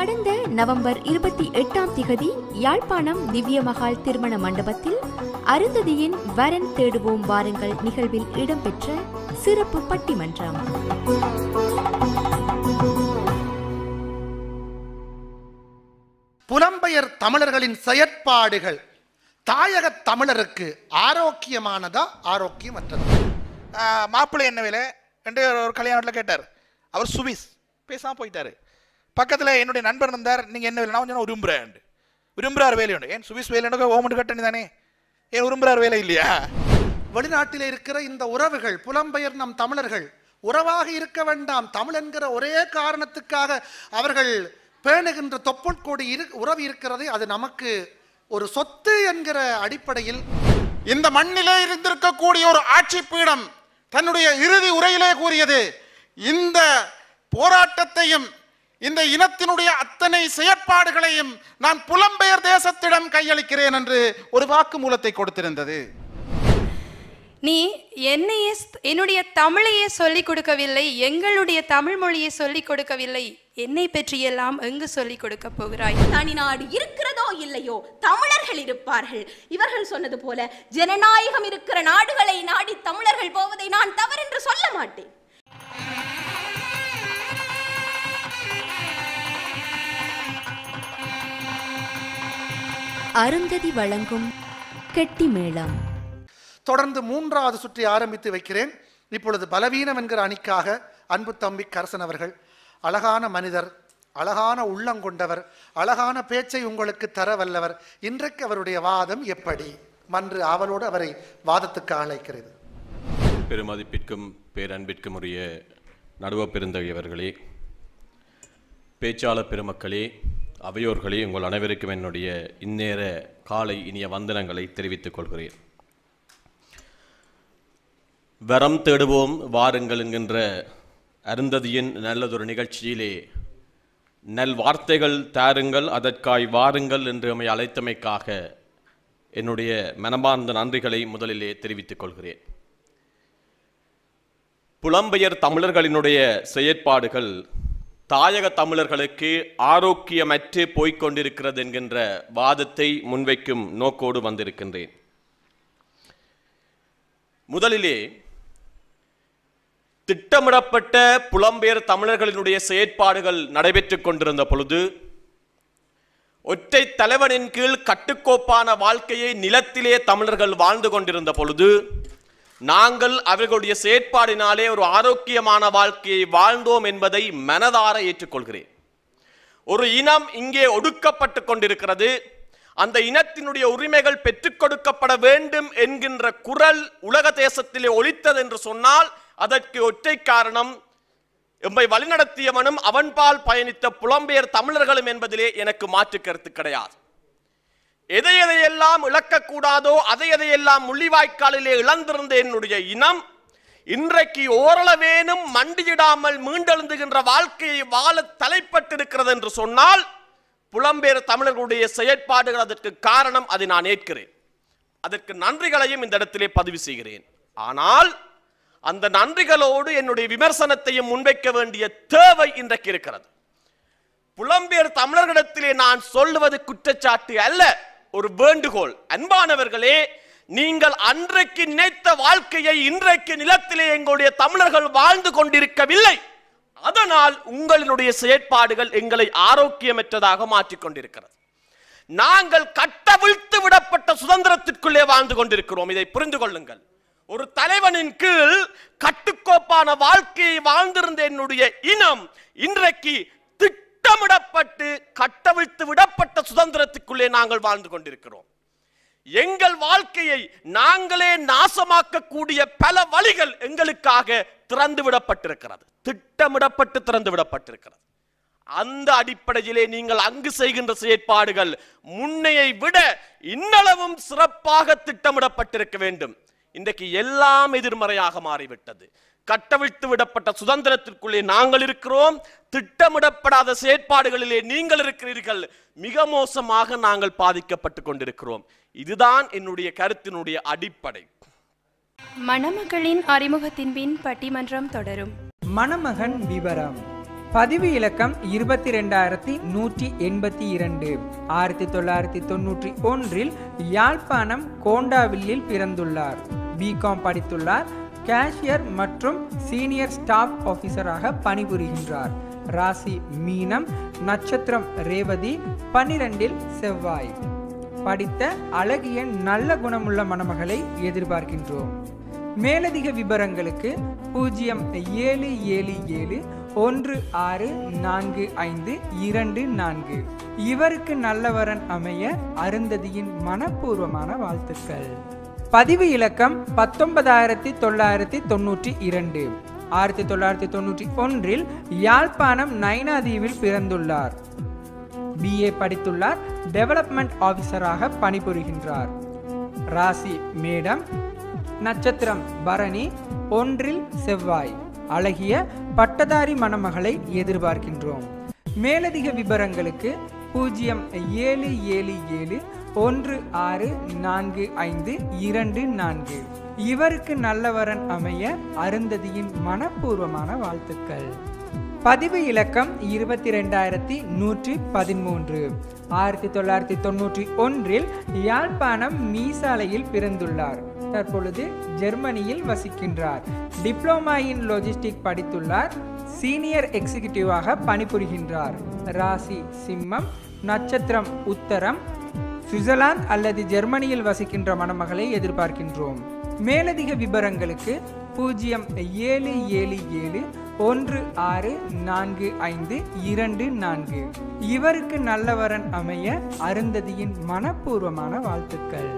கடந்த நவம்பர் இருபத்தி எட்டாம் திகதி யாழ்ப்பாணம் திவ்ய மகால் திருமண மண்டபத்தில் அருந்ததியின் வரன் தேடுவோம் வாருங்கள் நிகழ்வில் இடம்பெற்ற சிறப்பு பட்டிமன்றம் புலம்பெயர் தமிழர்களின் செயற்பாடுகள் தாயக தமிழருக்கு ஆரோக்கியமானதா ஆரோக்கியமற்றதா ஆஹ் மாப்பிள்ளை என்ன வேலை ரெண்டு ஒரு கல்யாணத்தில் கேட்டார் அவர் சுவிஸ் பேசாமல் போயிட்டாரு பக்கத்தில் என்னுடைய நண்பர் இருந்தார் நீங்கள் என்ன வேலை நான் கொஞ்சம் விரும்புகிறேன் விரும்புகிறார் வேலை உண்டு ஏன் சுவிஸ் வேலை ஓமெண்ட் கட்டணி தானே ஏன் விரும்புகிறார் வேலை இல்லையா வெளிநாட்டில் இருக்கிற இந்த உறவுகள் புலம்பெயர் நம் தமிழர்கள் உறவாக இருக்க வேண்டாம் தமிழ் என்கிற ஒரே காரணத்துக்காக அவர்கள் பேணுகின்ற தொப்புள்கோடு இரு உறவு இருக்கிறது அது நமக்கு ஒரு சொத்து என்கிற அடிப்படையில் இந்த மண்ணிலே இருந்திருக்கக்கூடிய ஒரு ஆட்சி பீடம் தன்னுடைய இறுதி உரையிலே கூறியது இந்த போராட்டத்தையும் இந்த இனத்தினுடைய அத்தனை செயற்பாடுகளையும் நான் புலம்பெயர் தேசத்திடம் கையளிக்கிறேன் என்று ஒரு வாக்குமூலத்தை கொடுத்திருந்தது நீ என்னையே ஸ்- என்னுடைய தமிழையே சொல்லிக் கொடுக்கவில்லை எங்களுடைய தமிழ் மொழியை சொல்லிக் கொடுக்கவில்லை என்னை பற்றியெல்லாம் எங்கு சொல்லிக் கொடுக்க போகிறாய் தனி நாடு இருக்கிறதோ இல்லையோ தமிழர்கள் இருப்பார்கள் இவர்கள் சொன்னது போல ஜனநாயகம் இருக்கிற நாடுகளை நாடி தமிழர்கள் போவதை நான் தவறென்று சொல்ல மாட்டேன் அருந்ததி வழங்கும் கெட்டி மேளம் தொடர்ந்து மூன்றாவது சுற்றி ஆரம்பித்து வைக்கிறேன் இப்பொழுது பலவீனம் என்கிற அணிக்காக அன்பு தம்பி கரசன் அவர்கள் அழகான மனிதர் அழகான உள்ளங்கொண்டவர் அழகான பேச்சை உங்களுக்கு தர வல்லவர் இன்றைக்கு அவருடைய வாதம் எப்படி மன்று ஆவலோடு அவரை வாதத்துக்கு அழைக்கிறது பெருமதிப்பிற்கும் பேரன்பிற்கும் உரிய நடுவ பெருந்தகையவர்களே பேச்சாளர் பெருமக்களே அவையோர்களே உங்கள் அனைவருக்கும் என்னுடைய இந்நேர காலை இனிய வந்தனங்களை தெரிவித்துக் கொள்கிறேன் வரம் தேடுவோம் வாருங்கள் என்கின்ற அருந்ததியின் நல்லதொரு நிகழ்ச்சியிலே நல் வார்த்தைகள் தாருங்கள் அதற்காய் வாருங்கள் என்று நம்மை அழைத்தமைக்காக என்னுடைய மனமார்ந்த நன்றிகளை முதலிலே தெரிவித்துக் கொள்கிறேன் புலம்பெயர் தமிழர்களினுடைய செயற்பாடுகள் தாயக தமிழர்களுக்கு ஆரோக்கியமற்று போய்க் கொண்டிருக்கிறது என்கின்ற வாதத்தை முன்வைக்கும் நோக்கோடு வந்திருக்கின்றேன் முதலிலே திட்டமிடப்பட்ட புலம்பெயர் தமிழர்களினுடைய செயற்பாடுகள் நடைபெற்றுக் கொண்டிருந்த பொழுது ஒற்றை தலைவனின் கீழ் கட்டுக்கோப்பான வாழ்க்கையை நிலத்திலே தமிழர்கள் வாழ்ந்து கொண்டிருந்த பொழுது நாங்கள் அவர்களுடைய செயற்பாடினாலே ஒரு ஆரோக்கியமான வாழ்க்கையை வாழ்ந்தோம் என்பதை மனதார ஏற்றுக்கொள்கிறேன் ஒரு இனம் இங்கே ஒடுக்கப்பட்டு கொண்டிருக்கிறது அந்த இனத்தினுடைய உரிமைகள் பெற்றுக் கொடுக்கப்பட வேண்டும் என்கின்ற குரல் உலக தேசத்திலே ஒலித்தது என்று சொன்னால் அதற்கு ஒற்றை காரணம் எம்மை வழிநடத்தியவனும் அவன்பால் பயணித்த புலம்பெயர் தமிழர்களும் என்பதிலே எனக்கு மாற்று கருத்து கிடையாது எதை எதையெல்லாம் இழக்கக்கூடாதோ அதை எதையெல்லாம் முள்ளிவாய்க்காலிலே இழந்திருந்த என்னுடைய இனம் இன்றைக்கு ஓரளவேனும் மண்டியிடாமல் மீண்டெழுந்துகின்ற வாழ்க்கையை வாழ தலைப்பட்டிருக்கிறது என்று சொன்னால் புலம்பெயர் தமிழர்களுடைய செயற்பாடுகள் அதற்கு காரணம் அதை நான் ஏற்கிறேன் அதற்கு நன்றிகளையும் இந்த இடத்திலே பதிவு செய்கிறேன் ஆனால் அந்த நன்றிகளோடு என்னுடைய விமர்சனத்தையும் முன்வைக்க வேண்டிய தேவை இன்றைக்கு இருக்கிறது புலம்பெயர் தமிழர்களிடத்திலே நான் சொல்லுவது குற்றச்சாட்டு அல்ல ஒரு வேண்டுகோள் அன்பானவர்களே நீங்கள் அன்றைக்கு நினைத்த வாழ்க்கையை இன்றைக்கு நிலத்திலே எங்களுடைய தமிழர்கள் வாழ்ந்து கொண்டிருக்கவில்லை அதனால் உங்களினுடைய செயற்பாடுகள் எங்களை ஆரோக்கியமற்றதாக மாற்றிக் கொண்டிருக்கிறது நாங்கள் கட்டவிழ்த்து விடப்பட்ட சுதந்திரத்திற்குள்ளே வாழ்ந்து கொண்டிருக்கிறோம் இதை புரிந்து கொள்ளுங்கள் ஒரு தலைவனின் கீழ் கட்டுக்கோப்பான வாழ்க்கையை வாழ்ந்திருந்த என்னுடைய இனம் இன்றைக்கு திட்டமிடப்பட்டு கட்டவிழ்த்து விடப்பட்ட சுதந்திரத்துக்குள்ளே நாங்கள் வாழ்ந்து கொண்டிருக்கிறோம் எங்கள் வாழ்க்கையை நாங்களே நாசமாக்கக்கூடிய பல வழிகள் எங்களுக்காக திறந்து விடப்பட்டிருக்கிறது திட்டமிடப்பட்டு திறந்து விடப்பட்டிருக்கிறது அந்த அடிப்படையிலே நீங்கள் அங்கு செய்கின்ற செயற்பாடுகள் முன்னையை விட இன்னளவும் சிறப்பாக திட்டமிடப்பட்டிருக்க வேண்டும் இன்றைக்கு எல்லாம் எதிர்மறையாக மாறிவிட்டது கட்டவிழ்த்து விடப்பட்ட சுதந்திரத்திற்குள்ளே நாங்கள் இருக்கிறோம் திட்டமிடப்படாத செயற்பாடுகளிலே நீங்கள் இருக்கிறீர்கள் மிக மோசமாக நாங்கள் பாதிக்கப்பட்டு கொண்டிருக்கிறோம் இதுதான் என்னுடைய கருத்தினுடைய அடிப்படை மணமகளின் அறிமுகத்தின் பின் பட்டிமன்றம் தொடரும் மணமகன் விவரம் பதிவு இலக்கம் இருபத்தி ரெண்டாயிரத்தி நூற்றி எண்பத்தி இரண்டு ஆயிரத்தி தொள்ளாயிரத்தி தொண்ணூற்றி ஒன்றில் யாழ்ப்பாணம் கோண்டாவில்லில் பிறந்துள்ளார் பிகாம் படித்துள்ளார் கேஷியர் மற்றும் சீனியர் ஸ்டாஃப் ஆபீசராக பணிபுரிகின்றார் ராசி மீனம் நட்சத்திரம் ரேவதி பன்னிரண்டில் செவ்வாய் படித்த அழகிய நல்ல குணமுள்ள மணமகளை எதிர்பார்க்கின்றோம் மேலதிக விவரங்களுக்கு பூஜ்ஜியம் ஏழு ஏழு ஏழு ஒன்று ஆறு நான்கு ஐந்து இரண்டு நான்கு இவருக்கு நல்லவரன் அமைய அருந்ததியின் மனப்பூர்வமான வாழ்த்துக்கள் பதிவு இலக்கம் பத்தொன்பதாயிரத்தி தொள்ளாயிரத்தி தொண்ணூற்றி இரண்டு ஆயிரத்தி தொள்ளாயிரத்தி தொண்ணூற்றி ஒன்றில் யாழ்ப்பாணம் நைனாதீவில் பிறந்துள்ளார் பிஏ படித்துள்ளார் டெவலப்மெண்ட் ஆபீசராக பணிபுரிகின்றார் ராசி மேடம் நட்சத்திரம் பரணி ஒன்றில் செவ்வாய் அழகிய பட்டதாரி மணமகளை எதிர்பார்க்கின்றோம் மேலதிக விவரங்களுக்கு பூஜ்ஜியம் ஏழு ஏழு ஏழு ஒன்று ஆறு நான்கு ஐந்து இரண்டு நான்கு இவருக்கு நல்லவரன் அமைய அருந்ததியின் மனப்பூர்வமான வாழ்த்துக்கள் பதிவு இலக்கம் இருபத்தி ரெண்டாயிரத்தி நூற்றி பதிமூன்று ஆயிரத்தி தொள்ளாயிரத்தி தொண்ணூற்றி ஒன்றில் யாழ்ப்பாணம் மீசாலையில் பிறந்துள்ளார் தற்பொழுது ஜெர்மனியில் வசிக்கின்றார் டிப்ளோமா இன் லாஜிஸ்டிக் படித்துள்ளார் சீனியர் எக்ஸிகியூட்டிவாக பணிபுரிகின்றார் ராசி சிம்மம் நட்சத்திரம் உத்தரம் சுவிட்சர்லாந்து அல்லது ஜெர்மனியில் வசிக்கின்ற மணமகளை எதிர்பார்க்கின்றோம் மேலதிக விவரங்களுக்கு பூஜ்ஜியம் ஏழு ஏழு ஏழு ஒன்று ஆறு நான்கு ஐந்து இரண்டு நான்கு இவருக்கு நல்லவரன் அமைய அருந்ததியின் மனப்பூர்வமான வாழ்த்துக்கள்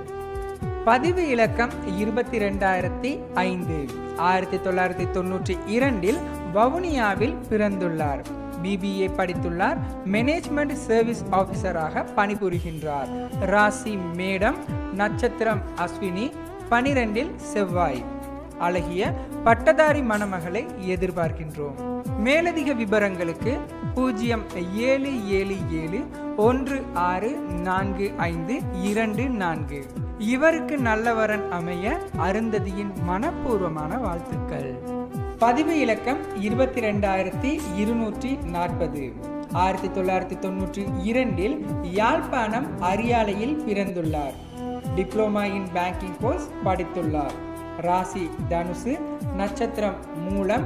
பதிவு இலக்கம் இருபத்தி ரெண்டாயிரத்தி ஐந்து ஆயிரத்தி தொள்ளாயிரத்தி தொண்ணூற்றி இரண்டில் வவுனியாவில் பிறந்துள்ளார் பிபிஏ படித்துள்ளார் மேனேஜ்மெண்ட் சர்வீஸ் ஆபீசராக பணிபுரிகின்றார் ராசி மேடம் நட்சத்திரம் அஸ்வினி பனிரெண்டில் செவ்வாய் அழகிய பட்டதாரி மணமகளை எதிர்பார்க்கின்றோம் மேலதிக விவரங்களுக்கு பூஜ்ஜியம் ஏழு ஏழு ஏழு ஒன்று ஆறு நான்கு ஐந்து இரண்டு நான்கு இவருக்கு நல்லவரன் அமைய அருந்ததியின் மனப்பூர்வமான வாழ்த்துக்கள் பதிவு இலக்கம் இருபத்தி ரெண்டாயிரத்தி இருநூற்றி நாற்பது ஆயிரத்தி தொள்ளாயிரத்தி தொண்ணூற்றி இரண்டில் யாழ்ப்பாணம் அரியாலையில் பிறந்துள்ளார் டிப்ளோமா இன் பேங்கிங் கோர்ஸ் படித்துள்ளார் ராசி தனுசு நட்சத்திரம் மூலம்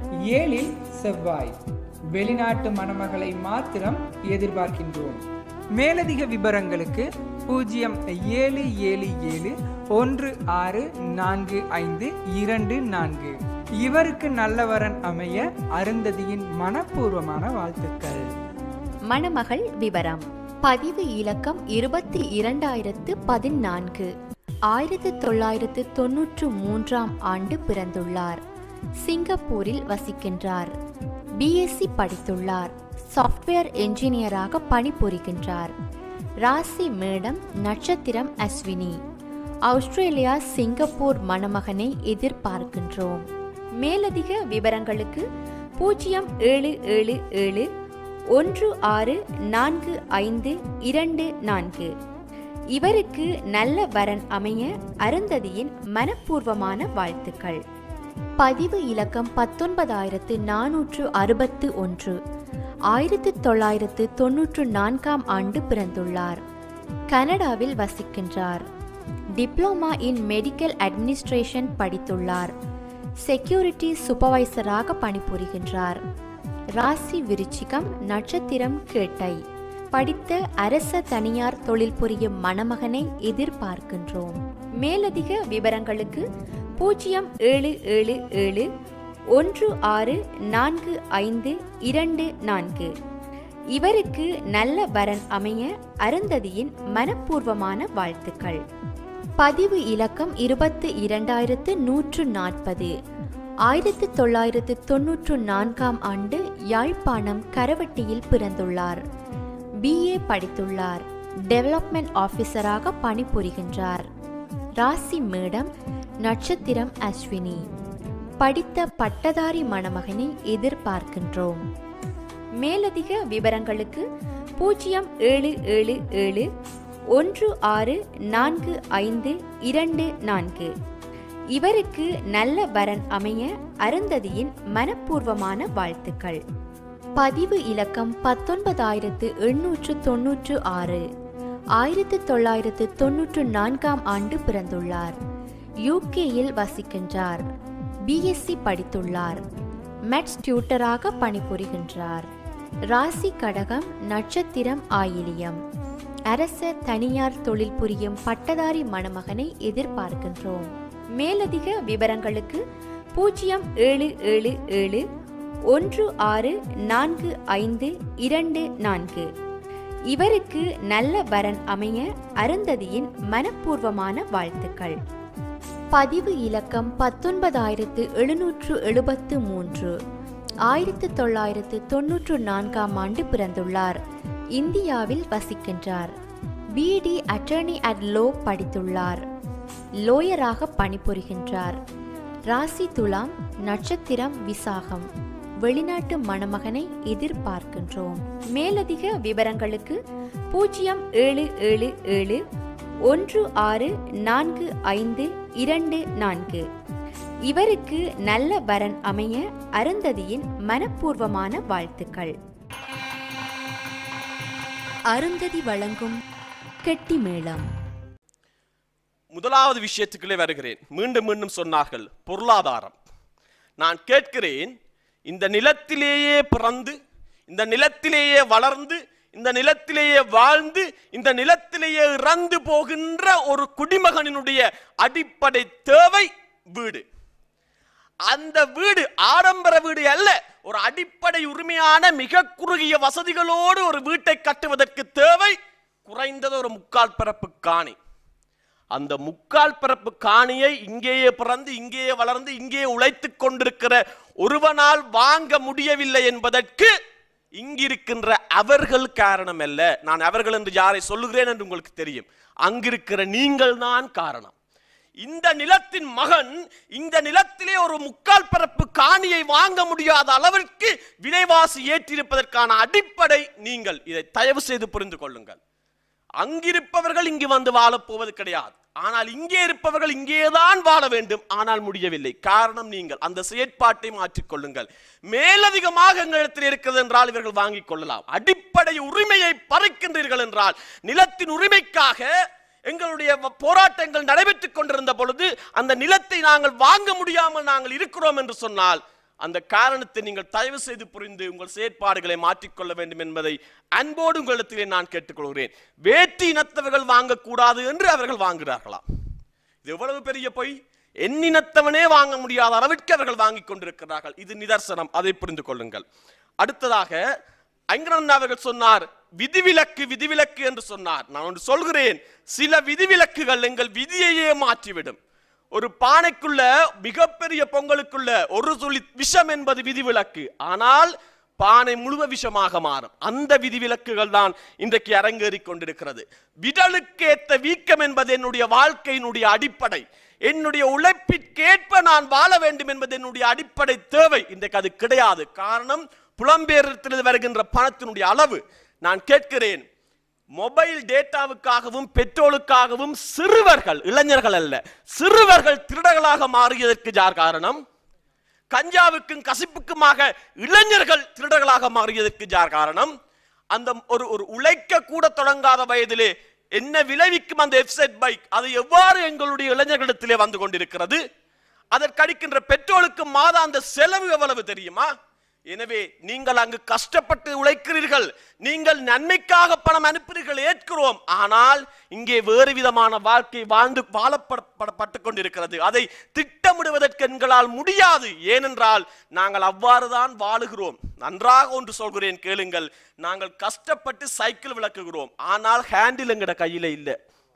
ஏழில் செவ்வாய் வெளிநாட்டு மணமகளை மாத்திரம் எதிர்பார்க்கின்றோம் மேலதிக விவரங்களுக்கு பூஜ்ஜியம் ஏழு ஏழு ஏழு ஒன்று ஆறு நான்கு ஐந்து இரண்டு நான்கு இவருக்கு நல்லவரன் அமைய அருந்ததியின் மனப்பூர்வமான வாழ்த்துக்கள் மணமகள் விவரம் பதிவு இலக்கம் இருபத்தி இரண்டாயிரத்து பதினான்கு ஆயிரத்து தொள்ளாயிரத்து தொன்னூற்று மூன்றாம் ஆண்டு பிறந்துள்ளார் சிங்கப்பூரில் வசிக்கின்றார் பிஎஸ்சி படித்துள்ளார் சாஃப்ட்வேர் என்ஜினியராக பணிபுரிகின்றார் ராசி மேடம் நட்சத்திரம் அஸ்வினி ஆஸ்திரேலியா சிங்கப்பூர் மணமகனை எதிர்பார்க்கின்றோம் மேலதிக விவரங்களுக்கு பூஜ்ஜியம் ஏழு ஏழு ஏழு ஒன்று ஆறு நான்கு ஐந்து இரண்டு நான்கு இவருக்கு நல்ல வரன் அமைய அருந்ததியின் மனப்பூர்வமான வாழ்த்துக்கள் பதிவு இலக்கம் பத்தொன்பதாயிரத்து நானூற்று அறுபத்து ஒன்று ஆயிரத்து தொள்ளாயிரத்து தொன்னூற்று நான்காம் ஆண்டு பிறந்துள்ளார் கனடாவில் வசிக்கின்றார் டிப்ளோமா இன் மெடிக்கல் அட்மினிஸ்ட்ரேஷன் படித்துள்ளார் செக்யூரிட்டி சூப்பர்வைசராக பணிபுரிகின்றார் ராசி விருச்சிகம் நட்சத்திரம் கேட்டை படித்த அரச தனியார் தொழில் புரியும் மணமகனை எதிர்பார்க்கின்றோம் மேலதிக விவரங்களுக்கு பூஜ்ஜியம் ஏழு ஏழு ஏழு ஒன்று ஆறு நான்கு ஐந்து இரண்டு நான்கு இவருக்கு நல்ல வரன் அமைய அருந்ததியின் மனப்பூர்வமான வாழ்த்துக்கள் பதிவு இலக்கம் இருபத்து இரண்டாயிரத்து நூற்று நாற்பது ஆயிரத்து தொள்ளாயிரத்து தொன்னூற்று நான்காம் ஆண்டு யாழ்ப்பாணம் கரவட்டியில் பிறந்துள்ளார் பிஏ படித்துள்ளார் டெவலப்மெண்ட் ஆபீசராக பணிபுரிகின்றார் ராசி மேடம் நட்சத்திரம் அஸ்வினி படித்த பட்டதாரி மணமகனை எதிர்பார்க்கின்றோம் மேலதிக விவரங்களுக்கு பூஜ்ஜியம் ஏழு ஏழு ஏழு ஒன்று ஆறு நான்கு ஐந்து இரண்டு நான்கு இவருக்கு நல்ல வரன் அமைய அருந்ததியின் மனப்பூர்வமான வாழ்த்துக்கள் பதிவு இலக்கம் பத்தொன்பதாயிரத்து எண்ணூற்று தொன்னூற்று ஆறு ஆயிரத்து தொள்ளாயிரத்து தொன்னூற்று நான்காம் ஆண்டு பிறந்துள்ளார் யூகேயில் வசிக்கின்றார் பிஎஸ்சி படித்துள்ளார் மெட்ஸ் டியூட்டராக பணிபுரிகின்றார் ராசி கடகம் நட்சத்திரம் ஆயிலியம் அரச தனியார் தொழில் புரியும் பட்டதாரி மணமகனை எதிர்பார்க்கின்றோம் மேலதிக விவரங்களுக்கு பூஜ்ஜியம் ஏழு ஏழு ஏழு ஒன்று ஆறு நான்கு ஐந்து இரண்டு நான்கு இவருக்கு நல்ல வரன் அமைய அருந்ததியின் மனப்பூர்வமான வாழ்த்துக்கள் பதிவு இலக்கம் பத்தொன்பதாயிரத்து எழுநூற்று எழுபத்து மூன்று ஆயிரத்து தொள்ளாயிரத்து தொன்னூற்று நான்காம் ஆண்டு பிறந்துள்ளார் இந்தியாவில் வசிக்கின்றார் பிடி அட்டர்னி அட் லோ படித்துள்ளார் லோயராக பணிபுரிகின்றார் ராசி துலாம் நட்சத்திரம் விசாகம் வெளிநாட்டு மணமகனை எதிர்பார்க்கின்றோம் மேலதிக விவரங்களுக்கு பூஜ்ஜியம் ஏழு ஏழு ஏழு ஒன்று ஆறு நான்கு ஐந்து இரண்டு நான்கு இவருக்கு நல்ல வரன் அமைய அருந்ததியின் மனப்பூர்வமான வாழ்த்துக்கள் அருந்ததி வழங்கும் கெட்டி மேளம் முதலாவது விஷயத்துக்குள்ளே வருகிறேன் மீண்டும் மீண்டும் சொன்னார்கள் பொருளாதாரம் நான் கேட்கிறேன் இந்த நிலத்திலேயே பிறந்து இந்த நிலத்திலேயே வளர்ந்து இந்த நிலத்திலேயே வாழ்ந்து இந்த நிலத்திலேயே இறந்து போகின்ற ஒரு குடிமகனினுடைய அடிப்படை தேவை வீடு அந்த வீடு ஆடம்பர வீடு அல்ல ஒரு அடிப்படை உரிமையான மிக குறுகிய வசதிகளோடு ஒரு வீட்டை கட்டுவதற்கு தேவை குறைந்தது ஒரு முக்கால் பரப்பு காணி அந்த முக்கால் பரப்பு காணியை இங்கேயே பிறந்து இங்கேயே வளர்ந்து இங்கேயே உழைத்துக் கொண்டிருக்கிற ஒருவனால் வாங்க முடியவில்லை என்பதற்கு இங்கிருக்கின்ற அவர்கள் காரணம் அல்ல நான் அவர்கள் என்று யாரை சொல்லுகிறேன் என்று உங்களுக்கு தெரியும் அங்கிருக்கிற நீங்கள் தான் காரணம் இந்த நிலத்தின் மகன் இந்த நிலத்திலே ஒரு முக்கால் பரப்பு காணியை வாங்க முடியாத அளவிற்கு விலைவாசி ஏற்றிருப்பதற்கான அடிப்படை நீங்கள் இதை தயவு செய்து புரிந்து கொள்ளுங்கள் அங்கிருப்பவர்கள் இங்கு வந்து வாழப் போவது கிடையாது ஆனால் இங்கே இருப்பவர்கள் இங்கேதான் வாழ வேண்டும் ஆனால் முடியவில்லை காரணம் நீங்கள் அந்த செயற்பாட்டை மாற்றிக்கொள்ளுங்கள் மேலதிகமாக எங்களிடத்தில் இருக்கிறது என்றால் இவர்கள் வாங்கிக் கொள்ளலாம் அடிப்படை உரிமையை பறிக்கின்றீர்கள் என்றால் நிலத்தின் உரிமைக்காக எங்களுடைய வ- போராட்டங்கள் நடைபெற்றுக் கொண்டிருந்த பொழுது அந்த நிலத்தை நாங்கள் வாங்க முடியாமல் நாங்கள் இருக்கிறோம் என்று சொன்னால் அந்த காரணத்தை நீங்கள் தயவு செய்து புரிந்து உங்கள் செயற்பாடுகளை மாற்றிக்கொள்ள வேண்டும் என்பதை அன்போடு உங்களிடத்திலே நான் கேட்டுக்கொள்கிறேன் வேற்றி இனத்தவர்கள் வாங்கக்கூடாது என்று அவர்கள் வாங்குகிறார்களாம் இது எவ்வளவு பெரிய பொய் எண்ணினத்தவனே வாங்க முடியாத அளவிற்கு அவர்கள் வாங்கிக் கொண்டிருக்கிறார்கள் இது நிதர்சனம் அதை புரிந்து கொள்ளுங்கள் அடுத்ததாக ஐங்கரன் அவர்கள் சொன்னார் விதிவிலக்கு விதிவிலக்கு என்று சொன்னார் நான் ஒன்று சொல்கிறேன் சில விதிவிலக்குகள் எங்கள் விதியையே மாற்றிவிடும் ஒரு பானைக்குள்ள மிகப்பெரிய பொங்கலுக்குள்ள ஒரு துளி விஷம் என்பது விதிவிலக்கு ஆனால் பானை முழுவ விஷமாக மாறும் அந்த விதிவிலக்குகள் தான் இன்றைக்கு அரங்கேறிக் கொண்டிருக்கிறது விடலுக்கேத்த வீக்கம் என்பது என்னுடைய வாழ்க்கையினுடைய அடிப்படை என்னுடைய உழைப்பிற்கேற்ப நான் வாழ வேண்டும் என்பது என்னுடைய அடிப்படை தேவை இன்றைக்கு அது கிடையாது காரணம் புலம்பெயர்த்திலிருந்து வருகின்ற பணத்தினுடைய அளவு நான் கேட்கிறேன் மொபைல் டேட்டாவுக்காகவும் பெட்ரோலுக்காகவும் சிறுவர்கள் இளைஞர்கள் அல்ல சிறுவர்கள் திருடர்களாக மாறியதற்கு யார் காரணம் கஞ்சாவுக்கும் கசிப்புக்குமாக இளைஞர்கள் திருடர்களாக மாறியதற்கு யார் காரணம் அந்த ஒரு ஒரு உழைக்க கூட தொடங்காத வயதிலே என்ன விளைவிக்கும் அந்த வெப்சைட் பைக் அது எவ்வாறு எங்களுடைய இளைஞர்களிடத்திலே வந்து கொண்டிருக்கிறது அதற்கடிக்கின்ற பெட்ரோலுக்கு மாதாந்த செலவு எவ்வளவு தெரியுமா எனவே நீங்கள் அங்கு கஷ்டப்பட்டு உழைக்கிறீர்கள் நீங்கள் நன்மைக்காக பணம் அனுப்புகிறீர்கள் ஏற்கிறோம் ஆனால் இங்கே வேறு விதமான வாழ்க்கை வாழ்ந்து வாழப்பட்டு கொண்டிருக்கிறது அதை திட்டமிடுவதற்கு எங்களால் முடியாது ஏனென்றால் நாங்கள் அவ்வாறுதான் வாழுகிறோம் நன்றாக ஒன்று சொல்கிறேன் கேளுங்கள் நாங்கள் கஷ்டப்பட்டு சைக்கிள் விளக்குகிறோம் ஆனால் ஹேண்டில் எங்கட கையில இல்லை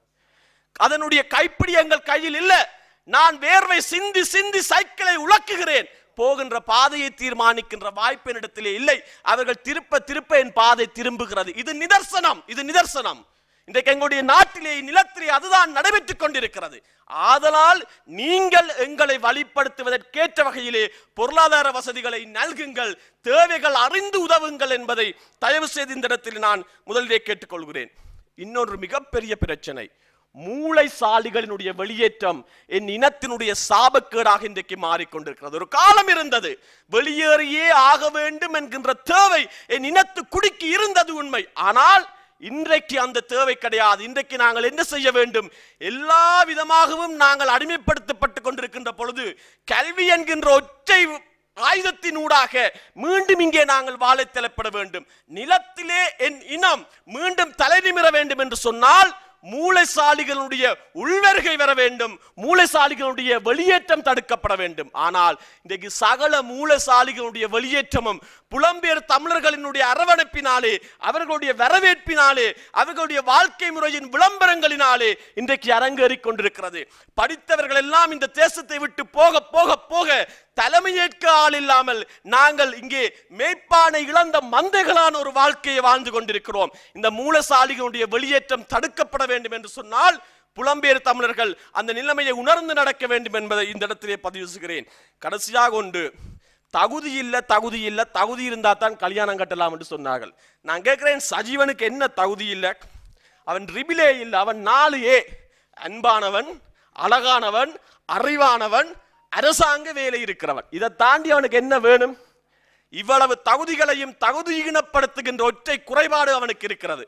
அதனுடைய கைப்பிடி எங்கள் கையில் இல்ல நான் வேர்வை சிந்தி சிந்தி சைக்கிளை உலக்குகிறேன் போகின்ற பாதையை தீர்மானிக்கின்ற வாய்ப்பு என்னிடத்திலே இல்லை அவர்கள் திருப்ப திருப்ப என் பாதை திரும்புகிறது இது நிதர்சனம் இது நிதர்சனம் இன்றைக்கு எங்களுடைய நாட்டிலே நிலத்திலே அதுதான் நடைபெற்றுக் கொண்டிருக்கிறது ஆதலால் நீங்கள் எங்களை வழிப்படுத்துவதற்கேற்ற வகையிலே பொருளாதார வசதிகளை நல்குங்கள் தேவைகள் அறிந்து உதவுங்கள் என்பதை தயவு செய்து இந்த இடத்தில் நான் முதலிலே கேட்டுக்கொள்கிறேன் இன்னொரு மிகப்பெரிய பிரச்சனை மூளைசாலிகளினுடைய வெளியேற்றம் என் இனத்தினுடைய சாபக்கேடாக இன்றைக்கு மாறிக்கொண்டிருக்கிறது ஒரு காலம் இருந்தது வெளியேறியே ஆக வேண்டும் என்கின்ற தேவை என் இனத்து குடிக்கு இருந்தது உண்மை ஆனால் இன்றைக்கு அந்த தேவை கிடையாது இன்றைக்கு நாங்கள் என்ன செய்ய வேண்டும் எல்லா விதமாகவும் நாங்கள் அடிமைப்படுத்தப்பட்டு கொண்டிருக்கின்ற பொழுது கல்வி என்கின்ற ஒற்றை ஆயுதத்தினூடாக மீண்டும் இங்கே நாங்கள் வாழை தலைப்பட வேண்டும் நிலத்திலே என் இனம் மீண்டும் தலை நிமிர வேண்டும் என்று சொன்னால் மூளைசாலிகளுடைய உள்வருகை வர வேண்டும் மூளைசாலிகளுடைய வெளியேற்றம் தடுக்கப்பட வேண்டும் ஆனால் இன்றைக்கு சகல மூளைசாலிகளுடைய வெளியேற்றமும் புலம்பெயர் தமிழர்களினுடைய அரவணைப்பினாலே அவர்களுடைய வரவேற்பினாலே அவர்களுடைய வாழ்க்கை முறையின் விளம்பரங்களினாலே இன்றைக்கு அரங்கேறிக் கொண்டிருக்கிறது படித்தவர்கள் எல்லாம் இந்த தேசத்தை விட்டு போக போக போக தலைமையேற்க ஆள் இல்லாமல் நாங்கள் இங்கே மேய்ப்பானை இழந்த மந்தைகளான ஒரு வாழ்க்கையை வாழ்ந்து கொண்டிருக்கிறோம் இந்த மூலசாலிகளுடைய வெளியேற்றம் தடுக்கப்பட வேண்டும் என்று சொன்னால் புலம்பெயர் தமிழர்கள் அந்த நிலைமையை உணர்ந்து நடக்க வேண்டும் என்பதை இந்த இடத்திலே பதிவு செய்கிறேன் கடைசியாக ஒன்று தகுதி இல்ல தகுதி இல்ல தகுதி இருந்தா தான் கல்யாணம் கட்டலாம் என்று சொன்னார்கள் நான் கேட்கிறேன் சஜீவனுக்கு என்ன தகுதி இல்லை அவன் ரிபிலே இல்லை அவன் நாலு ஏ அன்பானவன் அழகானவன் அறிவானவன் அரசாங்க வேலை இருக்கிறவன் இதை தாண்டி அவனுக்கு என்ன வேணும் இவ்வளவு தகுதிகளையும் தகுதியினப்படுத்துகின்ற ஒற்றை குறைபாடு அவனுக்கு இருக்கிறது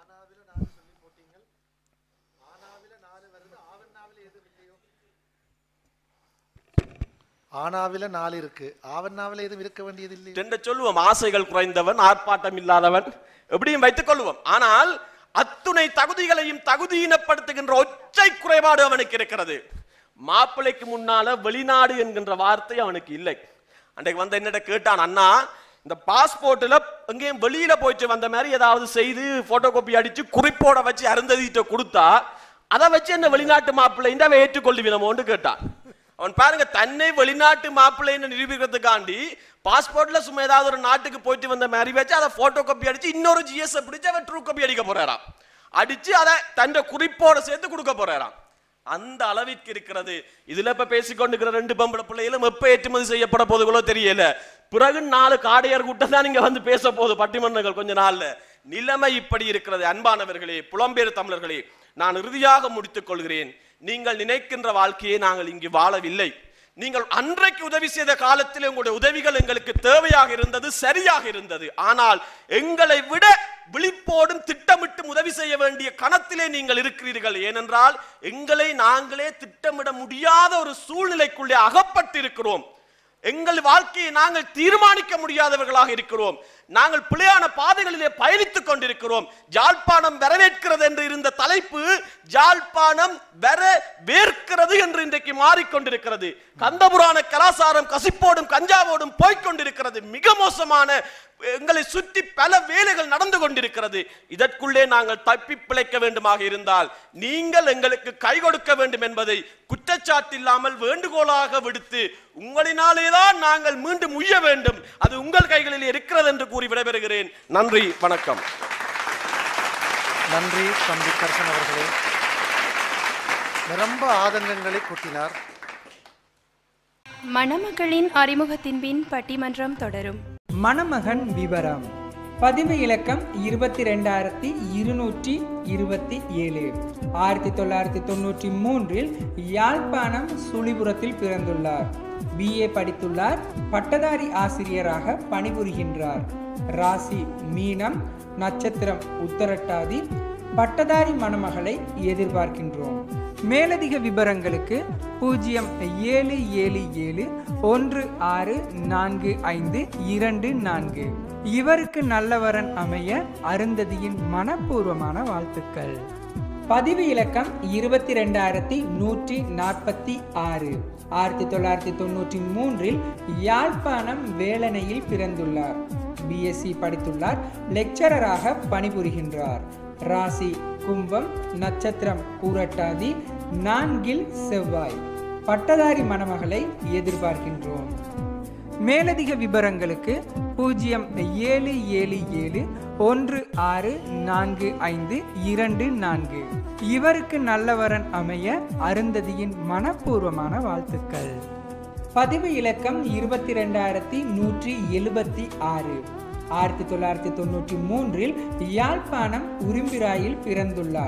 ஆனாவில நாலு இருக்கு ஆவண்ணாவில எதுவும் இருக்க வேண்டியது இல்லை ரெண்ட சொல்லுவோம் ஆசைகள் குறைந்தவன் ஆர்ப்பாட்டம் இல்லாதவன் எப்படியும் வைத்துக் கொள்வோம் ஆனால் அத்துணை தகுதிகளையும் தகுதியினப்படுத்துகின்ற ஒற்றை குறைபாடு அவனுக்கு இருக்கிறது மாப்பிள்ளைக்கு முன்னால வெளிநாடு என்கின்ற வார்த்தை அவனுக்கு இல்லை அன்றைக்கு வந்து என்னிட்ட கேட்டான் அண்ணா இந்த பாஸ்போர்ட்ல எங்கேயும் வெளியில போயிட்டு வந்த மாதிரி ஏதாவது செய்து போட்டோ காப்பி அடிச்சு குறிப்போட வச்சு அருந்ததிட்ட கொடுத்தா அதை வச்சு என்ன வெளிநாட்டு மாப்பிள்ளைன்னு அவன் ஏற்றுக்கொள்ளுவினமோன்னு கேட்டான் அவன் பாருங்க தன்னை வெளிநாட்டு மாப்பிள்ளைன்னு நிரூபிக்கிறதுக்காண்டி பாஸ்போர்ட்ல சும்மா ஏதாவது ஒரு நாட்டுக்கு போயிட்டு வந்த மாதிரி வச்சு அதை போட்டோ காப்பி அடிச்சு இன்னொரு ஜிஎஸ் பிடிச்சு அவன் ட்ரூ காப்பி அடிக்க போறாராம் அடிச்சு அதை தன் குறிப்போட சேர்த்து கொடுக்க போறாராம் அந்த அளவிற்கு இருக்கிறது இதுல இப்ப பேசிக்கொண்டிருக்கிற ரெண்டு பொம்பளை பிள்ளைகளும் எப்ப ஏற்றுமதி செய்யப்பட போதுகளோ தெரியல பிறகு நாலு காடையர் கூட்டம் தான் இங்க வந்து பேச போகுது பட்டிமன்றங்கள் கொஞ்ச நாள்ல நிலைமை இப்படி இருக்கிறது அன்பானவர்களே புலம்பெயர் தமிழர்களே நான் இறுதியாக முடித்துக் கொள்கிறேன் நீங்கள் நினைக்கின்ற வாழ்க்கையை நாங்கள் இங்கு வாழவில்லை நீங்கள் அன்றைக்கு உதவி செய்த காலத்தில் உங்களுடைய உதவிகள் எங்களுக்கு தேவையாக இருந்தது சரியாக இருந்தது ஆனால் எங்களை விட விழிப்போடும் திட்டமிட்டும் உதவி செய்ய வேண்டிய கணத்திலே நீங்கள் இருக்கிறீர்கள் ஏனென்றால் எங்களை நாங்களே திட்டமிட முடியாத ஒரு சூழ்நிலைக்குள்ளே அகப்பட்டிருக்கிறோம் எங்கள் வாழ்க்கையை நாங்கள் தீர்மானிக்க முடியாதவர்களாக இருக்கிறோம் நாங்கள் பிழையான பாதைகளிலே பயணித்துக் கொண்டிருக்கிறோம் ஜாழ்ப்பாணம் வரவேற்கிறது என்று இருந்த தலைப்பு ஜாழ்ப்பாணம் வர வேர்க்கிறது என்று இன்றைக்கு மாறிக்கொண்டிருக்கிறது கந்தபுராண கலாசாரம் கசிப்போடும் கஞ்சாவோடும் போய்க்கொண்டிருக்கிறது மிக மோசமான எங்களை சுற்றி பல வேலைகள் நடந்து கொண்டிருக்கிறது இதற்குள்ளே நாங்கள் தப்பி பிழைக்க வேண்டுமாக இருந்தால் நீங்கள் எங்களுக்கு கை கொடுக்க வேண்டும் என்பதை குற்றச்சாட்டில்லாமல் வேண்டுகோளாக விடுத்து உங்களினாலேதான் நாங்கள் மீண்டும் உய்ய வேண்டும் அது உங்கள் கைகளில் இருக்கிறது என்று கூறி விடைபெறுகிறேன் நன்றி வணக்கம் நன்றி தம்பி கர்சன் அவர்களே நிரம்ப ஆதங்கங்களை கொட்டினார் மணமகளின் அறிமுகத்தின் பின் பட்டிமன்றம் தொடரும் மணமகன் விவரம் பதிவு இலக்கம் இருபத்தி ரெண்டாயிரத்தி இருநூற்றி இருபத்தி ஏழு ஆயிரத்தி தொள்ளாயிரத்தி தொண்ணூற்றி மூன்றில் யாழ்ப்பாணம் சுழிபுரத்தில் பிறந்துள்ளார் பிஏ படித்துள்ளார் பட்டதாரி ஆசிரியராக பணிபுரிகின்றார் ராசி மீனம் நட்சத்திரம் உத்தரட்டாதி பட்டதாரி மணமகளை எதிர்பார்க்கின்றோம் மேலதிக விவரங்களுக்கு பூஜ்ஜியம் ஏழு ஏழு ஏழு ஒன்று ஆறு நான்கு ஐந்து இரண்டு நான்கு இவருக்கு நல்லவரன் அமைய அருந்ததியின் மனப்பூர்வமான வாழ்த்துக்கள் பதிவு இலக்கம் இருபத்தி ரெண்டாயிரத்தி நூற்றி நாற்பத்தி ஆறு ஆயிரத்தி தொள்ளாயிரத்தி தொண்ணூற்றி மூன்றில் யாழ்ப்பாணம் வேலனையில் பிறந்துள்ளார் பிஎஸ்சி படித்துள்ளார் லெக்சரராக பணிபுரிகின்றார் ராசி கும்பம் நட்சத்திரம் பூரட்டாதி நான்கில் செவ்வாய் பட்டதாரி மணமகளை எதிர்பார்க்கின்றோம் மேலதிக விவரங்களுக்கு பூஜ்ஜியம் ஏழு ஏழு ஏழு ஒன்று ஆறு நான்கு ஐந்து இரண்டு நான்கு இவருக்கு நல்லவரன் அமைய அருந்ததியின் மனப்பூர்வமான வாழ்த்துக்கள் பதிவு இலக்கம் இருபத்தி ரெண்டாயிரத்தி நூற்றி எழுபத்தி ஆறு ஆயிரத்தி தொள்ளாயிரத்தி தொண்ணூற்றி மூன்றில் யாழ்ப்பாணம் உரும்பிராயில் பிறந்துள்ளார்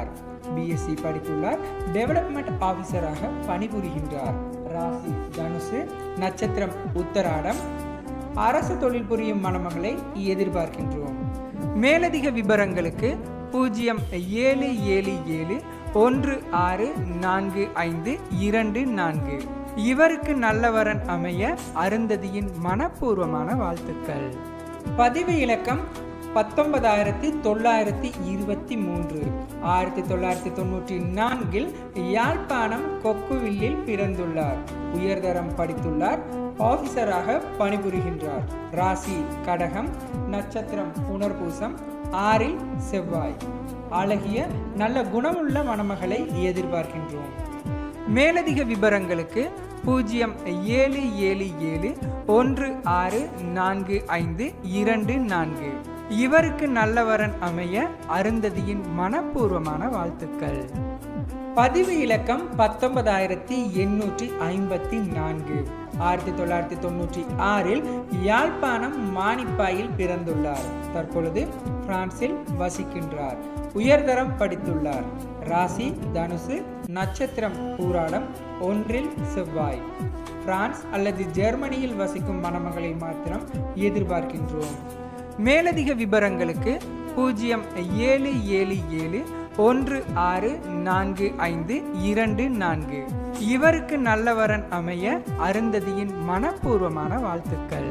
பிஎஸ்சி படித்துள்ளார் டெவலப்மெண்ட் ஆபீசராக பணிபுரிகின்றார் ராசி தனுசு நட்சத்திரம் உத்தராடம் அரசு தொழில் புரியும் மணமகளை எதிர்பார்க்கின்றோம் மேலதிக விவரங்களுக்கு பூஜ்ஜியம் ஏழு ஏழு ஏழு ஒன்று ஆறு நான்கு ஐந்து இரண்டு நான்கு இவருக்கு நல்லவரன் அமைய அருந்ததியின் மனப்பூர்வமான வாழ்த்துக்கள் பதிவு இலக்கம் பத்தொன்பதாயிரத்தி தொள்ளாயிரத்தி இருபத்தி மூன்று ஆயிரத்தி தொள்ளாயிரத்தி தொண்ணூற்றி நான்கில் யாழ்ப்பாணம் கொக்குவில்லில் பிறந்துள்ளார் உயர்தரம் படித்துள்ளார் ஆபீசராக பணிபுரிகின்றார் ராசி கடகம் நட்சத்திரம் புனர்பூசம் ஆறில் செவ்வாய் அழகிய நல்ல குணமுள்ள மணமகளை எதிர்பார்க்கின்றோம் மேலதிக விவரங்களுக்கு பூஜ்ஜியம் ஏழு ஏழு ஏழு ஒன்று ஆறு நான்கு ஐந்து இரண்டு நான்கு இவருக்கு நல்லவரன் அமைய அருந்ததியின் மனப்பூர்வமான வாழ்த்துக்கள் பதிவு இலக்கம் பத்தொன்பதாயிரத்தி எண்ணூற்றி ஐம்பத்தி நான்கு ஆயிரத்தி தொள்ளாயிரத்தி தொண்ணூற்றி ஆறில் யாழ்ப்பாணம் மானிப்பாயில் பிறந்துள்ளார் தற்பொழுது பிரான்சில் வசிக்கின்றார் உயர்தரம் படித்துள்ளார் ராசி தனுசு நட்சத்திரம் பூராடம் ஒன்றில் செவ்வாய் பிரான்ஸ் அல்லது ஜெர்மனியில் வசிக்கும் மணமகளை மாத்திரம் எதிர்பார்க்கின்றோம் மேலதிக விவரங்களுக்கு பூஜ்ஜியம் ஏழு ஏழு ஏழு ஒன்று ஆறு நான்கு ஐந்து இரண்டு நான்கு இவருக்கு நல்லவரன் அமைய அருந்ததியின் மனப்பூர்வமான வாழ்த்துக்கள்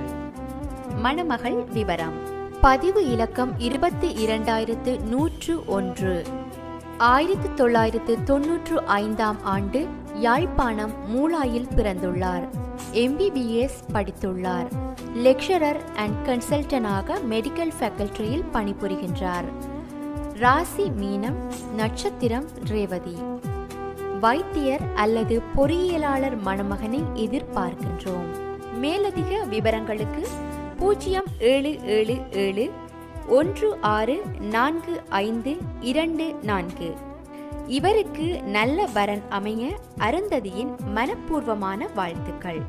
மணமகள் விவரம் பதிவு இலக்கம் இருபத்தி இரண்டாயிரத்து நூற்று ஒன்று ஆயிரத்து தொள்ளாயிரத்து தொன்னூற்று ஐந்தாம் ஆண்டு யாழ்ப்பாணம் மூலாயில் பிறந்துள்ளார் எம்பிபிஎஸ் படித்துள்ளார் லெக்சரர் அண்ட் கன்சல்டனாக மெடிக்கல் ஃபேக்கல்டியில் பணிபுரிகின்றார் ராசி மீனம் நட்சத்திரம் ரேவதி வைத்தியர் அல்லது பொறியியலாளர் மணமகனை எதிர்பார்க்கின்றோம் மேலதிக விவரங்களுக்கு பூஜ்ஜியம் ஏழு ஏழு ஏழு ஒன்று ஆறு நான்கு ஐந்து இரண்டு நான்கு இவருக்கு நல்ல வரன் அமைய அருந்ததியின் மனப்பூர்வமான வாழ்த்துக்கள்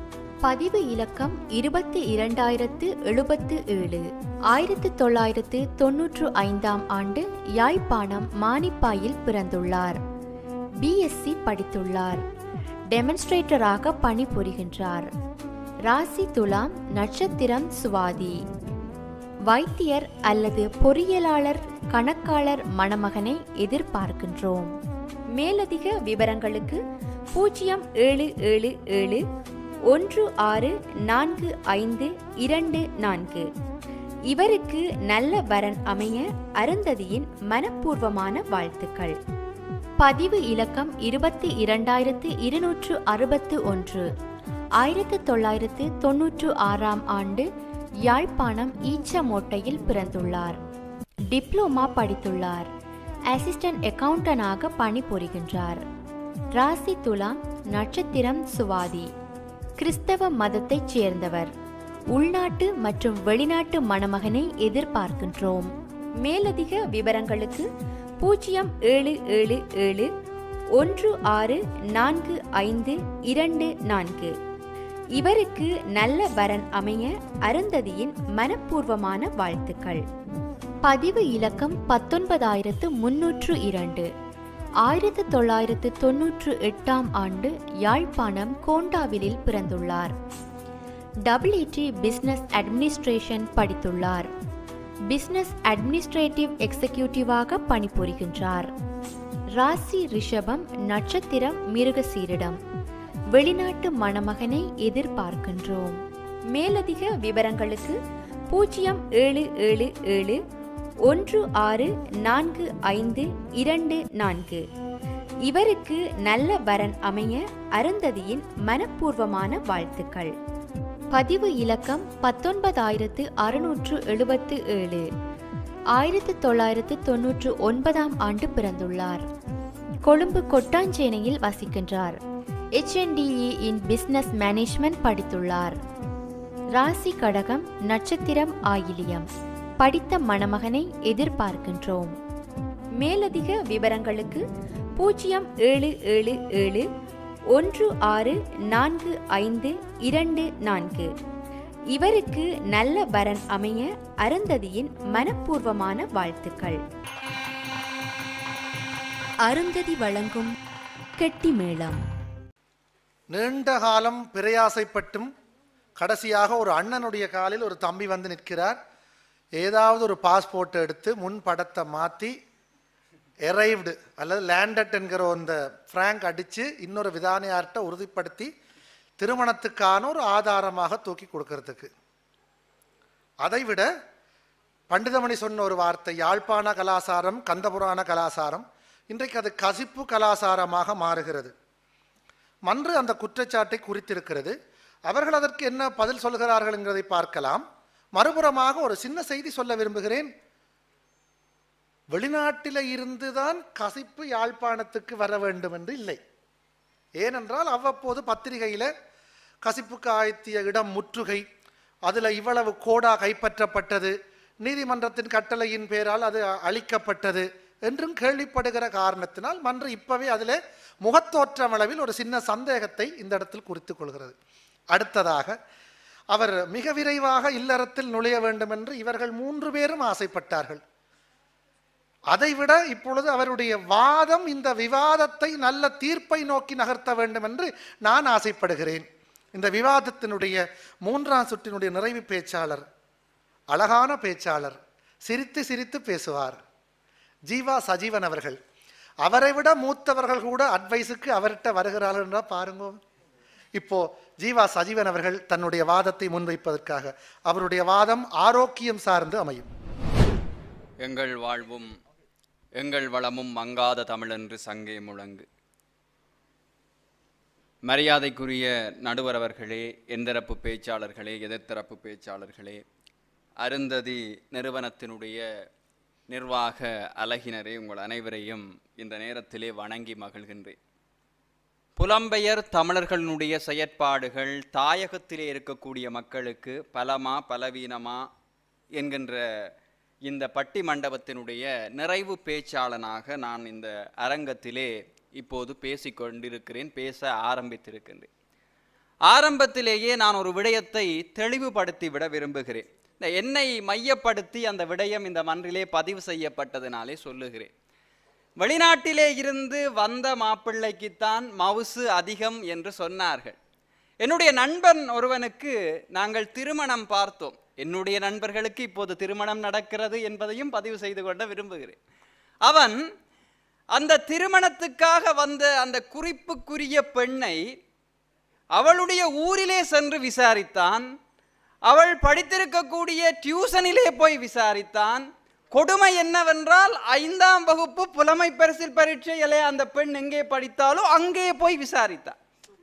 பதிவு இலக்கம் இருபத்தி இரண்டாயிரத்து எழுபத்து ஏழு ஆயிரத்து தொள்ளாயிரத்து தொன்னூற்று ஐந்தாம் ஆண்டு யாழ்ப்பாணம் மானிப்பாயில் பிறந்துள்ளார் பிஎஸ்சி படித்துள்ளார் டெமன்ஸ்ட்ரேட்டராக பணிபுரிகின்றார் ராசி துலாம் நட்சத்திரம் சுவாதி வைத்தியர் அல்லது பொறியியலாளர் கணக்காளர் மணமகனை எதிர்பார்க்கின்றோம் மேலதிக விவரங்களுக்கு பூஜ்ஜியம் ஏழு ஏழு ஏழு ஒன்று ஆறு நான்கு ஐந்து இரண்டு நான்கு இவருக்கு நல்ல வரன் அமைய அருந்ததியின் மனப்பூர்வமான வாழ்த்துக்கள் பதிவு இலக்கம் இருபத்தி இரண்டாயிரத்து இருநூற்று அறுபத்து ஒன்று ஆயிரத்து தொள்ளாயிரத்து தொன்னூற்று ஆறாம் ஆண்டு யாழ்ப்பாணம் ஈச்சமோட்டையில் பிறந்துள்ளார் டிப்ளோமா படித்துள்ளார் அசிஸ்டன்ட் அக்கவுண்டனாக பணிபுரிகின்றார் ராசி துலாம் நட்சத்திரம் சுவாதி கிறிஸ்தவ மதத்தைச் சேர்ந்தவர் உள்நாட்டு மற்றும் வெளிநாட்டு மணமகனை எதிர்பார்க்கின்றோம் மேலதிக விவரங்களுக்கு பூஜ்ஜியம் ஏழு ஏழு ஏழு ஒன்று ஆறு நான்கு ஐந்து இரண்டு நான்கு இவருக்கு நல்ல வரன் அமைய அருந்ததியின் மனப்பூர்வமான வாழ்த்துக்கள் பதிவு இலக்கம் பத்தொன்பதாயிரத்து முன்னூற்று இரண்டு ஆயிரத்து தொள்ளாயிரத்து தொன்னூற்று எட்டாம் ஆண்டு யாழ்ப்பாணம் கோண்டாவிலில் பிறந்துள்ளார் டபிள்யூடி பிசினஸ் அட்மினிஸ்ட்ரேஷன் படித்துள்ளார் பிசினஸ் அட்மினிஸ்ட்ரேட்டிவ் எக்ஸிகியூட்டிவாக பணிபுரிகின்றார் ராசி ரிஷபம் நட்சத்திரம் மிருகசீரிடம் வெளிநாட்டு மணமகனை எதிர்பார்க்கின்றோம் மேலதிக விவரங்களுக்கு பூஜ்ஜியம் ஏழு ஏழு ஏழு ஒன்று ஆறு நான்கு ஐந்து இரண்டு நான்கு இவருக்கு நல்ல வரன் அமைய அருந்ததியின் மனப்பூர்வமான வாழ்த்துக்கள் பதிவு இலக்கம் பத்தொன்பதாயிரத்து அறுநூற்று எழுபத்து ஏழு ஆயிரத்து தொள்ளாயிரத்து தொன்னூற்று ஒன்பதாம் ஆண்டு பிறந்துள்ளார் கொழும்பு கொட்டாஞ்சேனையில் வசிக்கின்றார் HNDE இன் பிசினஸ் மேனேஜ்மெண்ட் படித்துள்ளார் ராசி கடகம் நட்சத்திரம் ஆயிலியம் படித்த மணமகனை எதிர்பார்க்கின்றோம் மேலதிக விவரங்களுக்கு பூஜ்ஜியம் ஏழு ஏழு ஏழு ஒன்று ஆறு நான்கு ஐந்து இரண்டு நான்கு இவருக்கு நல்ல வரன் அமைய அருந்ததியின் மனப்பூர்வமான வாழ்த்துக்கள் அருந்ததி வழங்கும் கெட்டி மேளம் நீண்ட காலம் பிரயாசைப்பட்டும் கடைசியாக ஒரு அண்ணனுடைய காலில் ஒரு தம்பி வந்து நிற்கிறார் ஏதாவது ஒரு பாஸ்போர்ட் எடுத்து முன் படத்தை மாற்றி எரைவ்டு அல்லது லேண்டட் என்கிற அந்த ஃப்ராங்க் அடித்து இன்னொரு விதானியார்கிட்ட உறுதிப்படுத்தி திருமணத்துக்கான ஒரு ஆதாரமாக தூக்கி கொடுக்கறதுக்கு அதைவிட பண்டிதமணி சொன்ன ஒரு வார்த்தை யாழ்ப்பாண கலாசாரம் கந்தபுராண கலாசாரம் இன்றைக்கு அது கசிப்பு கலாசாரமாக மாறுகிறது மன்று அந்த குற்றச்சாட்டை குறித்திருக்கிறது அவர்கள் அதற்கு என்ன பதில் சொல்கிறார்கள் என்கிறதை பார்க்கலாம் மறுபுறமாக ஒரு சின்ன செய்தி சொல்ல விரும்புகிறேன் வெளிநாட்டில இருந்துதான் கசிப்பு யாழ்ப்பாணத்துக்கு வர வேண்டும் என்று இல்லை ஏனென்றால் அவ்வப்போது பத்திரிகையில கசிப்புக்கு ஆயத்திய இடம் முற்றுகை அதுல இவ்வளவு கோடா கைப்பற்றப்பட்டது நீதிமன்றத்தின் கட்டளையின் பேரால் அது அழிக்கப்பட்டது என்றும் கேள்விப்படுகிற காரணத்தினால் மன்று இப்பவே அதில் முகத்தோற்றம் அளவில் ஒரு சின்ன சந்தேகத்தை இந்த இடத்தில் குறித்துக் கொள்கிறது அடுத்ததாக அவர் மிக விரைவாக இல்லறத்தில் நுழைய வேண்டும் என்று இவர்கள் மூன்று பேரும் ஆசைப்பட்டார்கள் அதைவிட இப்பொழுது அவருடைய வாதம் இந்த விவாதத்தை நல்ல தீர்ப்பை நோக்கி நகர்த்த வேண்டும் என்று நான் ஆசைப்படுகிறேன் இந்த விவாதத்தினுடைய மூன்றாம் சுற்றினுடைய நிறைவு பேச்சாளர் அழகான பேச்சாளர் சிரித்து சிரித்து பேசுவார் ஜீவா சஜீவன் அவர்கள் அவரை விட மூத்தவர்கள் கூட அட்வைஸுக்கு அவர்கிட்ட வருகிறார்கள் என்றால் பாருங்க இப்போ ஜீவா சஜீவன் அவர்கள் தன்னுடைய வாதத்தை முன்வைப்பதற்காக அவருடைய வாதம் ஆரோக்கியம் சார்ந்து அமையும் எங்கள் வாழ்வும் எங்கள் வளமும் மங்காத தமிழென்று சங்கே முழங்கு மரியாதைக்குரிய நடுவர் அவர்களே எந்தரப்பு பேச்சாளர்களே எதிர்த்தரப்பு பேச்சாளர்களே அருந்ததி நிறுவனத்தினுடைய நிர்வாக அலகினரே உங்கள் அனைவரையும் இந்த நேரத்திலே வணங்கி மகிழ்கின்றேன் புலம்பெயர் தமிழர்களுடைய செயற்பாடுகள் தாயகத்திலே இருக்கக்கூடிய மக்களுக்கு பலமா பலவீனமா என்கின்ற இந்த பட்டி மண்டபத்தினுடைய நிறைவு பேச்சாளனாக நான் இந்த அரங்கத்திலே இப்போது பேசிக்கொண்டிருக்கிறேன் பேச ஆரம்பித்திருக்கின்றேன் ஆரம்பத்திலேயே நான் ஒரு விடயத்தை தெளிவுபடுத்தி விட விரும்புகிறேன் இந்த என்னை மையப்படுத்தி அந்த விடயம் இந்த மன்றிலே பதிவு செய்யப்பட்டதினாலே சொல்லுகிறேன் வெளிநாட்டிலே இருந்து வந்த மாப்பிள்ளைக்குத்தான் மவுசு அதிகம் என்று சொன்னார்கள் என்னுடைய நண்பன் ஒருவனுக்கு நாங்கள் திருமணம் பார்த்தோம் என்னுடைய நண்பர்களுக்கு இப்போது திருமணம் நடக்கிறது என்பதையும் பதிவு செய்து கொள்ள விரும்புகிறேன் அவன் அந்த திருமணத்துக்காக வந்த அந்த குறிப்புக்குரிய பெண்ணை அவளுடைய ஊரிலே சென்று விசாரித்தான் அவள் படித்திருக்கக்கூடிய டியூசனிலே போய் விசாரித்தான் கொடுமை என்னவென்றால் ஐந்தாம் வகுப்பு புலமை பரிசில் பரீட்சையிலே அந்த பெண் எங்கே படித்தாலோ அங்கே போய் விசாரித்தான்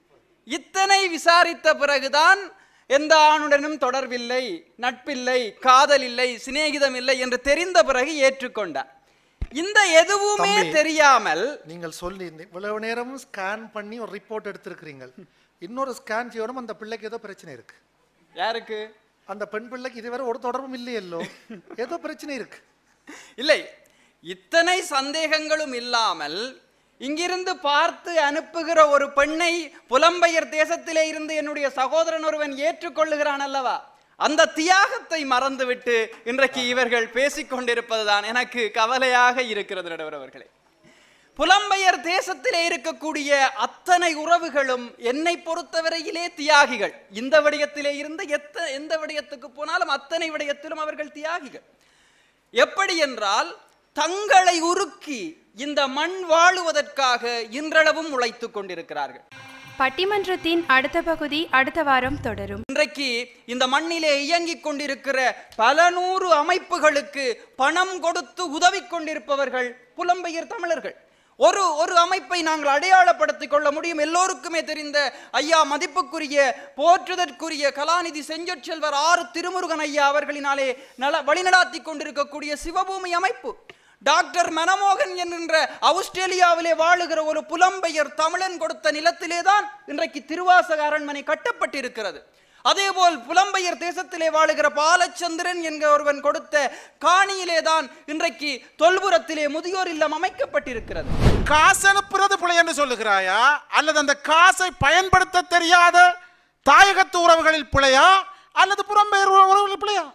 இத்தனை விசாரித்த பிறகுதான் எந்த ஆணுடனும் தொடர்பில்லை நட்பில்லை காதல் இல்லை சிநேகிதம் இல்லை என்று தெரிந்த பிறகு ஏற்றுக்கொண்டார் இந்த எதுவுமே தம்பி. தெரியாமல் நீங்கள் சொல்லி இந்த இவ்வளவு நேரமும் ஸ்கேன் பண்ணி ஒரு ரிப்போர்ட் எடுத்திருக்கிறீங்க இன்னொரு ஸ்கேன் செய்யணும் அந்த பிள்ளைக்கு ஏதோ பிரச்சனை இருக்கு யாருக்கு அந்த பெண் பிள்ளைக்கு இதுவரை ஒரு தொடர்பும் இல்லையல்லோ ஏதோ பிரச்சனை இருக்கு இல்லை இத்தனை சந்தேகங்களும் இல்லாமல் இங்கிருந்து பார்த்து அனுப்புகிற ஒரு பெண்ணை புலம்பெயர் தேசத்திலே இருந்து என்னுடைய சகோதரன் ஒருவன் ஏற்றுக்கொள்ளுகிறான் அல்லவா அந்த தியாகத்தை மறந்துவிட்டு இன்றைக்கு இவர்கள் பேசிக்கொண்டிருப்பதுதான் எனக்கு கவலையாக இருக்கிறது நடுவர் அவர்களே புலம்பெயர் தேசத்திலே இருக்கக்கூடிய அத்தனை உறவுகளும் என்னை பொறுத்தவரையிலே தியாகிகள் இந்த விடயத்திலே இருந்து எத்த எந்த விடயத்துக்கு போனாலும் அத்தனை விடயத்திலும் அவர்கள் தியாகிகள் எப்படி என்றால் தங்களை உருக்கி இந்த மண் வாழுவதற்காக இன்றளவும் உழைத்துக் கொண்டிருக்கிறார்கள் பட்டிமன்றத்தின் அடுத்த பகுதி அடுத்த வாரம் தொடரும் இன்றைக்கு இந்த மண்ணிலே இயங்கிக் கொண்டிருக்கிற பல நூறு அமைப்புகளுக்கு பணம் கொடுத்து உதவி கொண்டிருப்பவர்கள் புலம்பெயர் தமிழர்கள் ஒரு ஒரு அமைப்பை நாங்கள் அடையாளப்படுத்திக் கொள்ள முடியும் எல்லோருக்குமே தெரிந்த ஐயா மதிப்புக்குரிய போற்றுதற்குரிய கலாநிதி செஞ்சொற்செல்வர் ஆறு திருமுருகன் ஐயா அவர்களினாலே நல வழிநடாத்தி கொண்டிருக்கக்கூடிய சிவபூமி அமைப்பு டாக்டர் மனமோகன் என்கின்ற ஆஸ்திரேலியாவிலே வாழுகிற ஒரு புலம்பெயர் தமிழன் கொடுத்த நிலத்திலே தான் இன்றைக்கு திருவாசக அரண்மனை கட்டப்பட்டிருக்கிறது அதேபோல் புலம்பெயர் தேசத்திலே வாழுகிற பாலச்சந்திரன் என்கிற ஒருவன் கொடுத்த காணியிலே தான் இன்றைக்கு தொல்புரத்திலே முதியோர் இல்லம் அமைக்கப்பட்டிருக்கிறது காசு அனுப்புறது பிழை என்று சொல்லுகிறாயா அல்லது அந்த காசை பயன்படுத்த தெரியாத தாயகத்து உறவுகளில் பிழையா அல்லது புறம்பெயர் உற- உறவுகளில் பிழையா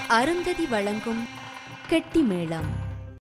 அருந்ததி வழங்கும் கெட்டி மேளம்